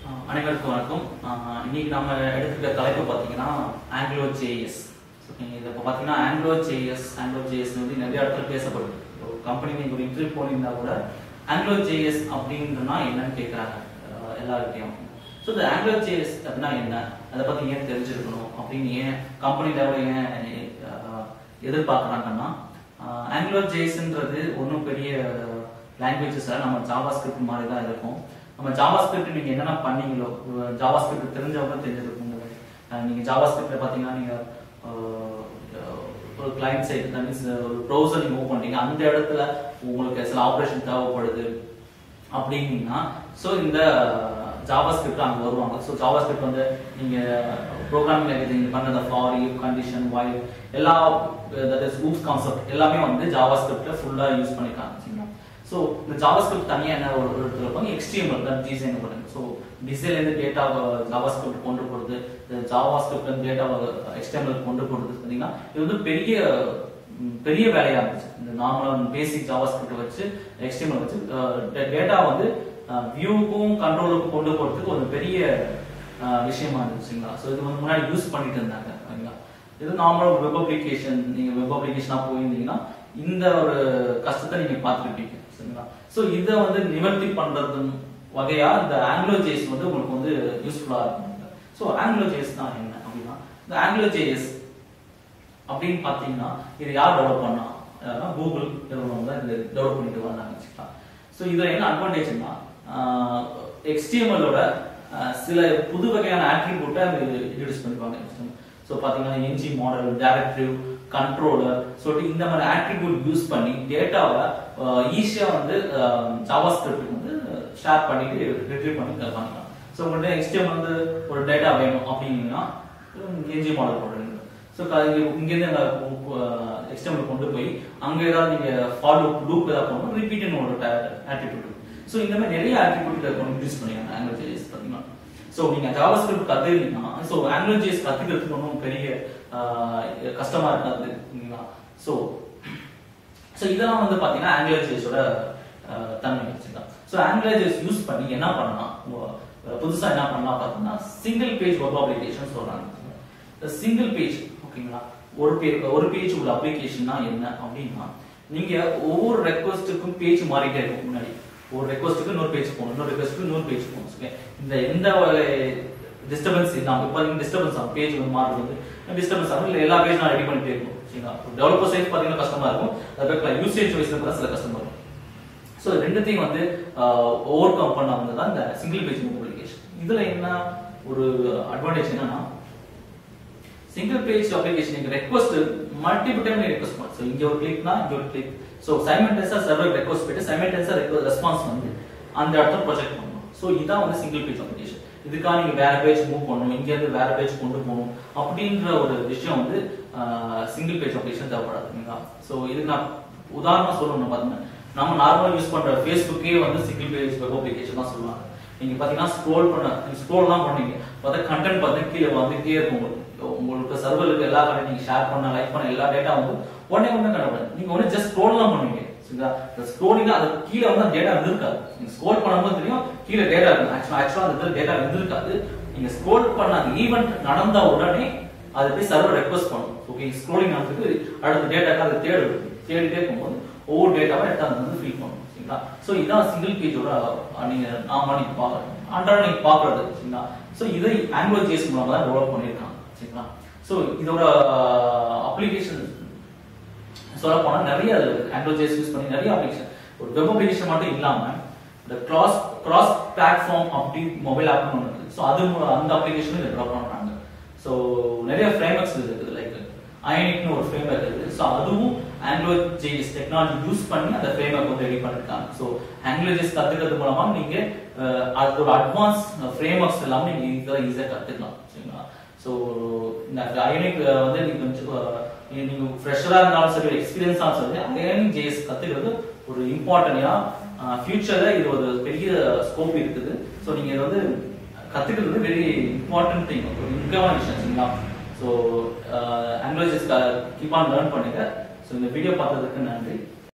ஆஹ் அனைவருக்கும் வணக்கம் ஆஹ் இன்னைக்கு நம்ம எடுத்துக்கிற தலைப்பு பார்த்தீங்கன்னா ஆங்கிலோ ஜேஎஸ் இதை இப்போ பார்த்தீங்கன்னா ஆங்கிலோ ஜேஎஸ் ஆங்கிலோ ஜேஎஸ் வந்து நிறைய இடத்துல பேசப்படுது கம்பெனி நீங்கள் ஒரு இன்டர்வியூ போனீங்கன்னா கூட ஆங்கிலோ ஜேஎஸ் அப்படின்றனா என்னன்னு கேட்குறாங்க எல்லார்கிட்டையும் ஸோ இந்த ஆங்கிலோ ஜேஎஸ் அப்படின்னா என்ன அதை பற்றி ஏன் தெரிஞ்சிருக்கணும் அப்படின்னு ஏன் கம்பெனி லெவலில் ஏன் ஆஹ் எதிர்பார்க்குறாங்கன்னா ஆங்கிலோ ஜேஎஸ்ன்றது ஒன்றும் பெரிய லாங்குவேஜஸ் நம்ம ஜாவா ஸ்கிரிப்ட் மாதிரி தான் இருக்கும் நம்ம ஜாவா ஸ்கிரிப்ட் நீங்க என்னென்ன பண்ணீங்களோ ஜாவா ஸ்கிரிப்ட் தெரிஞ்சவங்க தெரிஞ்சிருக்கும் அஹ் நீங்க ஜாவா ஸ்கிரிப்ட்ல பாத்தீங்கன்னா நீங்க அஹ், ஒரு கிளைண்ட் சைட் தட் மீன்ஸ் ஒரு ப்ரௌசர் நீங்க மூவ் பண்றீங்க அந்த இடத்துல உங்களுக்கு சில ஆப்ரேஷன் தேவைப்படுது அப்படின்னா ஸோ இந்த ஜாவா ஸ்கிரிப்ட் அங்கே வருவாங்க ஸோ ஜாவா ஸ்கிரிப்ட் வந்து நீங்க ப்ரோக்ராமிங் லாங்குவேஜ் நீங்க பண்ண ஃபார் இஃப் கண்டிஷன் வைல் எல்லா தட் இஸ் ஊப்ஸ் கான்செப்ட் எல்லாமே வந்து ஜாவா ஸ்கிரிப்ட்ல ஃபுல்லா யூஸ் பண்ணிருக்காங்க சரிங்களா ஸோ இந்த ஜாவா ஸ்கிரிப்ட் தனியா என்ன ஒரு ஒரு இடத்துல இருப்பாங்க எக்ஸ்ட்ரீமல் தான் டிசைன் பண்ணுங்க ஸோ டிசைன்லேருந்து டேட்டாவை ஜாவா ஸ்கிரிப்ட் கொண்டு போகிறது ஜாவா ஸ்கிரிப்ட்ல இருந்து டேட்டாவை எக்ஸ்டர்னல் கொண்டு போகிறது பார்த்தீங்கன்னா இது வந்து பெரிய ம், பெரிய வேலையா இருந்துச்சு இந்த நார்மல் பேசிக் ஜாவா ஸ்கிரிப்ட் வச்சு எக்ஸ்டர்னல் வச்சு டேட்டா வந்து வியூக்கும் கண்ட்ரோலுக்கும் கொண்டு போகிறதுக்கு ஒரு பெரிய அஹ், விஷயமா இருந்துச்சுங்களா ஸோ இது வந்து முன்னாடி யூஸ் பண்ணிட்டு இருந்தாங்க சரிங்களா இது நார்மல் வெப் அப்ளிகேஷன் நீங்க வெப் அப்ளிகேஷனா போயிருந்தீங்கன்னா இந்த ஒரு கஷ்டத்தை நீங்க பார்த்துருப்பீங்க சரிங்களா ஸோ இதை வந்து நிவர்த்தி பண்றது வகையா இந்த ஆங்கிலோ ஜேஸ் வந்து உங்களுக்கு வந்து யூஸ்ஃபுல்லா இருக்கும் ஸோ ஆங்கிலோ ஜேஸ் தான் என்ன அப்படின்னா இந்த ஆங்கிலோ ஜேஎஸ் அப்படின்னு பார்த்தீங்கன்னா இது யார் டெவலப் பண்ணா அதாவது கூகுள் நிறுவனம் தான் இது டெவலப் பண்ணிட்டு வந்தாங்க வச்சுக்கலாம் ஸோ இதில் என்ன அட்வான்டேஜ்னா எக்ஸ்டிஎம்எலோட சில புது வகையான ஆட்ரிபியூட்டை அது இன்ட்ரடியூஸ் பண்ணிப்பாங்க ஸோ பார்த்தீங்கன்னா என்ஜி மாடல் டைரக்டிவ் கண்ட்ரோலர் சொல்லிட்டு இந்த மாதிரி ஆட்ரிபியூட் யூஸ் பண்ணி டேட்டாவை ஈஸியாக வந்து ஜாவா ஸ்கிரிப்ட் வந்து ஷேர் பண்ணிட்டு ரிட்ரீவ் பண்ணி பண்ணிக்கலாம் ஸோ உங்கள்கிட்ட எக்ஸ்டிஎம் வந்து ஒரு டேட்டா வேணும் அப்படின்னா என்ஜி மாடல் போடுறீங்க ஸோ இங்கேருந்து அந்த எக்ஸ்டெம்பிள் கொண்டு போய் அங்கே ஏதாவது நீங்கள் ஃபாலோ லூப் ஏதாவது பண்ணணும் ரிப்பீட்னு ஒரு ஆட்டிடியூட் ஸோ இந்த மாதிரி நிறைய ஆட்டிடியூட் கொண்டு யூஸ் பண்ணிருக்காங்க ஆங்கிலோ ஜேஎஸ் பார்த்தீங்கன்னா ஸோ நீங்கள் ஜாவா ஸ்கிரிப்ட் கற்றுக்கிட்டீங்கன்னா ஸோ ஆங்கிலோ ஜேஎஸ் கற்றுக்கிறதுக்கு ஒன்றும் பெரிய ஆஹ், கஷ்டமா இருக்காது இல்லைங்களா ஸோ ஸோ இதெல்லாம் வந்து பார்த்தீங்கன்னா ஆங்கிலோ ஜேஸோட தன்மை வச்சுக்கலாம் ஸோ ஆங்கிலோ ஜேஸ் யூஸ் பண்ணி என்ன பண்ணலாம் புதுசாக என்ன பண்ணலாம் பார்த்தீங்கன்னா சிங்கிள் பேஜ் வெப் அப்ளிகேஷன் சொல்றாங்க சிங்கிள் பேஜ் ஓகேங்களா ஒரு பே ஒரு பேஜ் உள்ள அப்ளிகேஷன்னா என்ன அப்படின்னா நீங்க ஒவ்வொரு ரெக்வஸ்ட்டுக்கும் பேஜ் மாறிட்டே இருக்கும் முன்னாடி ஒரு ரெக்வஸ்ட்டுக்கு இன்னொரு பேஜ் போகணும் இன்னொரு ரெக்வஸ்ட்டுக்கு இன்னொரு பேஜ் போகணும் okay? இந்த எந்த டிஸ்டர்பன்ஸ் இல்லாம இப்போ டிஸ்டர்பன்ஸ் ஆகும் பேஜ் வந்து மாறுறது வந்து டிஸ்டர்பன்ஸ் ஆகும் இல்லை எல்லா பேஜ் நான் ரெடி பண்ணிட்டே இருக்கும் சரிங்களா டெவலப்பர் சைஸ் பார்த்தீங்கன்னா கஷ்டமா இருக்கும் அதுக்கு யூசேஜ் வைஸ்ல கூட சில கஷ்டமா இருக்கும் ஸோ ரெண்டுத்தையும் வந்து ஓவர் கம் பண்ண வந்து தான் இந்த சிங்கிள் பேஜ் அப்ளிகேஷன் இதுல என்ன ஒரு அட்வான்டேஜ் என்னன்னா சிங்கிள் பேஜ் அப்ளிகேஷன் நீங்க ரெக்வஸ்ட் மல்டிபிள் டைம் நீங்க ரெக்வஸ்ட் பண்ணலாம் ஸோ இங்க ஒரு கிளிக்னா இங்க ஒரு கிளிக் ஸோ சைமல்டேஸா சர்வர் ரெக்வஸ்ட் போயிட்டு சைமல்டேஸா ரெஸ்பான்ஸ் வந்து அந்த இடத்துல ப்ரொஜெக்ட் பண்ணணும் ஸோ இதான் வந்து சிங்கிள் பேஜ் அப்ளிகேஷன் இதுக்காக நீங்க வேற பேஜ் மூவ் பண்ணணும் இங்க இருந்து வேற பேஜ் கொண்டு போகணும் அப்படின்ற ஒரு விஷயம் வந்து சிங்கிள் பேஜ் அப்ளிகேஷன் தேவைப்படாதுங்களா ஸோ இதுக்கு நான் உதாரணமா சொல்லணும்னு பார்த்தீங்கன்னா நம்ம நார்மலா யூஸ் பண்ற ஃபேஸ்புக்கே வந்து சிங்கிள் பேஜ் வெப் அப்ளிகேஷன் தான் சொல்லுவாங்க நீங்க பாத்தீங்கன்னா ஸ்க்ரோல் பண்ண ஸ்க்ரோல் தான் பண்ணீங்க பார்த்தா கண்டென்ட் பார்த்து கீழே வந்துட்டே இருக்கும் உங்களுக்கு உங்களுக்கு சர்வருக்கு எல்லா கண்டென்ட் நீங்க ஷேர் பண்ண லைக் பண்ண எல்லா டேட்டா வந்து உடனே உடனே கண்டுபிடிங்க நீங்க ஒண்ணு ஜஸ்ட் ஸ்க்ரோல் தான் பண்ணுவீங்க சரிங்களா இந்த ஸ்க்ரோலிங் அது கீழே வந்து அந்த டேட்டா இருந்திருக்காது நீங்க ஸ்க்ரோல் பண்ணும்போது தெரியும் கீழே டேட்டா இருக்கு ஆக்சுவலா ஆக்சுவலா அந்த டேட்டா இருந்திருக்காது நீங்க ஸ்க்ரோல் பண்ண அந்த ஈவெண்ட் நடந்த உடனே அது போய் சர்வர் ரெக்வஸ்ட் பண்ணும் ஓகே ஸ்க்ரோலிங் நடந்துட்டு அடுத்த டேட்டாக்கு அது தேடு தேடிட்டே இருக்கும்போது ஒவ்வொரு டேட்டாவை எடுத்து அது வந்து ஃபில் பண்ணும் சரிங்களா ஸோ இதான் சிங்கிள் பேஜோட நீங்க நாம நீங்க பாக்குறது அன்றாட நீங்க பாக்குறது சரிங்களா ஸோ இதை ஆங்கிலோ ஜேஸ் மூலமா தான் டெவலப் பண்ணியிருக்காங்க சரிங்களா ஸோ இதோட அப்ளிகேஷன் சொல்ல போனா நிறைய ஆங்கிலோ ஜேஸ் யூஸ் பண்ணி நிறைய அப்ளிகேஷன் ஒரு வெப் அப்ளிகேஷன் மட்டும் இல்லாம இந்த கிராஸ் கிராஸ் பிளாட்ஃபார்ம் அப்படி மொபைல் ஆப் ஒன்று இருக்குது ஸோ அது மூலம் அந்த அப்ளிகேஷனும் இதை டெவலப் பண்றாங்க ஸோ நிறைய ஃப்ரேம்ஒர்க்ஸ் இருக்குது லைக் அயனிக்னு ஒரு ஃப்ரேம்ஒர்க் இருக்குது ஸோ அதுவும் ஆங்கிலோ ஜேஎஸ் டெக்னாலஜி யூஸ் பண்ணி அந்த ஃப்ரேம்ஒர்க் வந்து ரெடி பண்ணிருக்காங்க ஸோ ஆங்கிலோ ஜேஎஸ் கத்துக்கிறது மூலமா நீங்க அஹ், அதோட அட்வான்ஸ் ஃப்ரேம்ஒர்க்ஸ் எல்லாமே நீங்க இதெல்லாம் ஈஸியாக கத்துக்கலாம் சரிங்களா ஸோ இந்த அயனிக் வந்து நீங்க கொஞ்சம் அஹ், நீங்க நீங்க ஃப்ரெஷரா இருந்தாலும் சரி எக்ஸ்பீரியன்ஸா சரி அயனிக் ஜேஎஸ் கத்துக்கிறது ஒரு இம்பார்ட்டன்ட் ஏன்னா ஃபியூச்சர்ல இது ஒரு பெரிய ஸ்கோப் இருக்குது ஸோ நீங்க இதை வந்து கத்துக்கிறது வெரி இம்பார்ட்டன்ட் திங் ஒரு முக்கியமான விஷயம் சரிங்களா ஸோ ஆங்கிலோஜிஸ் கீப் ஆன் லேர்ன் பண்ணுங்க ஸோ இந்த வீடியோ பார்த்ததுக்கு நன்றி